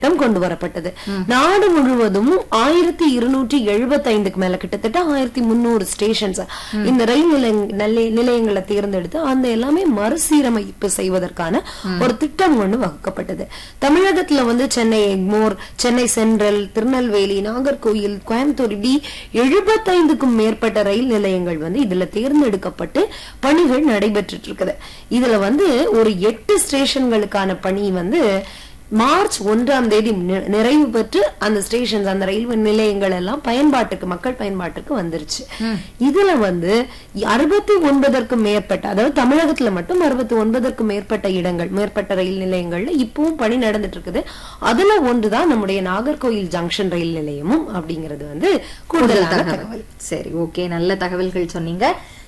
திட்டம் கொண்டு வரப்பட்டது நாடு முழுவதும் ஆயிரத்தி இருநூற்றி எழுபத்தி ஐந்துக்கு மேல கிட்டத்தட்ட ஆயிரத்தி முன்னூறு ஸ்டேஷன்ஸ் இந்த ரயில் நிலைய- நிலைய- நிலையங்களை தேர்ந்தெடுத்து அந்த எல்லாமே மறுசீரமைப்பு செய்வதற்கான ஒரு திட்டம் ஒண்ணு வகுக்கப்பட்டது தமிழகத்துல வந்து சென்னை எக்மோர் சென்னை சென்ட்ரல் திருநெல்வேலி நாகர்கோயில் கோயம்புத்தூர் இப்படி எழுபத்தைந்துக்கும் மேற்பட்ட ரயில் நிலையங்கள் வந்து இதுல தேர்ந்தெடுக்கப்பட்டு பணிகள் நடைபெற்றுட்டு இருக்குது இதுல வந்து ஒரு எட்டு ஸ்டேஷன்களுக்கான பணி வந்து மார்ச் ஒன்றாம் தேதி நி- நிறைவு பெற்று அந்த ஸ்டேஷன்ஸ் அந்த ரயில்வே நிலையங்கள் எல்லாம் பயன்பாட்டுக்கு மக்கள் பயன்பாட்டுக்கு வந்துருச்சு இதுல வந்து அறுபத்தி ஒன்பதற்கும் மேற்பட்ட அதாவது தமிழகத்துல மட்டும் அறுபத்தி ஒன்பதற்கும் மேற்பட்ட இடங்கள் மேற்பட்ட ரயில் நிலையங்கள்ல இப்பவும் பணி நடந்துட்டு இருக்குது அதுல ஒன்றுதான் நம்முடைய நாகர்கோயில் ஜங்ஷன் ரயில் நிலையமும் அப்படிங்கிறது வந்து கூடுதலான தகவல் சரி ஓகே நல்ல தகவல்கள் சொன்னீங்க